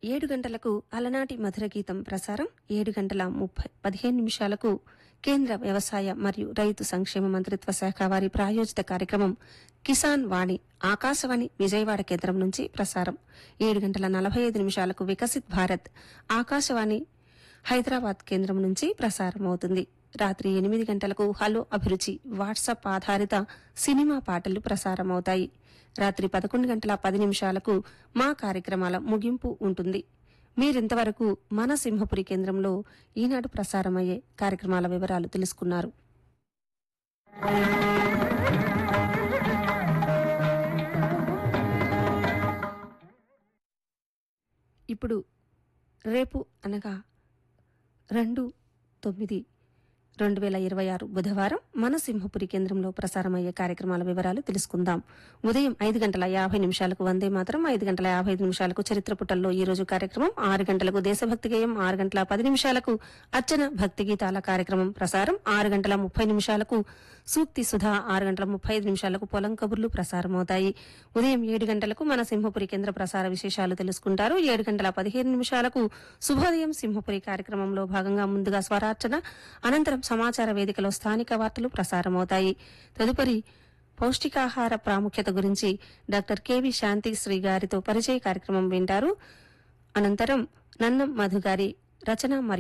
ఏడు గంటలకు అలనాటి మధుర గీతం ప్రసారం ఏడు గంటల ముప్పై పదిహేను నిమిషాలకు కేంద్ర వ్యవసాయ మరియు రైతు సంక్షేమ మంత్రిత్వ శాఖ వారి ప్రాయోజిత కార్యక్రమం కిసాన్ వాణి ఆకాశవాణి విజయవాడ కేంద్రం నుంచి ప్రసారం ఏడు గంటల నలభై ఐదు నిమిషాలకు వికసిత్ భారత్ ఆకాశవాణి హైదరాబాద్ కేంద్రం నుంచి ప్రసారం అవుతుంది రాత్రి ఎనిమిది గంటలకు హలో అభిరుచి వాట్సాప్ ఆధారిత సినిమా పాటలు ప్రసారమవుతాయి రాత్రి పదకొండు గంటల పది నిమిషాలకు మా కార్యక్రమాల ముగింపు ఉంటుంది మీరింతవరకు మన సింహపురి కేంద్రంలో ఈనాడు ప్రసారమయ్యే కార్యక్రమాల వివరాలు తెలుసుకున్నారు ఇప్పుడు రేపు అనగా రెండు తొమ్మిది రెండు వేల ఇరవై ఆరు బుధవారం మన సింహపురి కేంద్రంలో ప్రసారమయ్యే కార్యక్రమాల వివరాలు తెలుసుకుందాం ఉదయం ఐదు గంటల యాభై నిమిషాలకు వందే మాత్రం ఐదు గంటల యాభై ఐదు నిమిషాలకు చరిత్ర పుటల్లో ఈ రోజు కార్యక్రమం ఆరు గంటలకు దేశభక్తి గేయం ఆరు గంటల పది నిమిషాలకు అర్చన భక్తి గీతాల కార్యక్రమం ప్రసారం ఆరు గంటల ముప్పై నిమిషాలకు సూక్తి సుధా ఆరు గంటల ముప్పై ఐదు నిమిషాలకు పొలం కబుర్లు ప్రసారమవుతాయి ఉదయం ఏడు గంటలకు మన సింహపురి కేంద్ర ప్రసార విశేషాలు తెలుసుకుంటారు ఏడు గంటల పదిహేను నిమిషాలకు శుభోదయం సింహపురి కార్యక్రమంలో భాగంగా ముందుగా స్వరార్చన అనంతరం సమాచార వేదికలో స్థానిక వార్తలు ప్రసారమవుతాయి తదుపరి పౌష్టికాహార ప్రాముఖ్యత గురించి డాక్టర్ కెవి శాంతి శ్రీ గారితో పరిచయ కార్యక్రమం వింటారు అనంతరం నన్నం మధు గారి రచన మరియు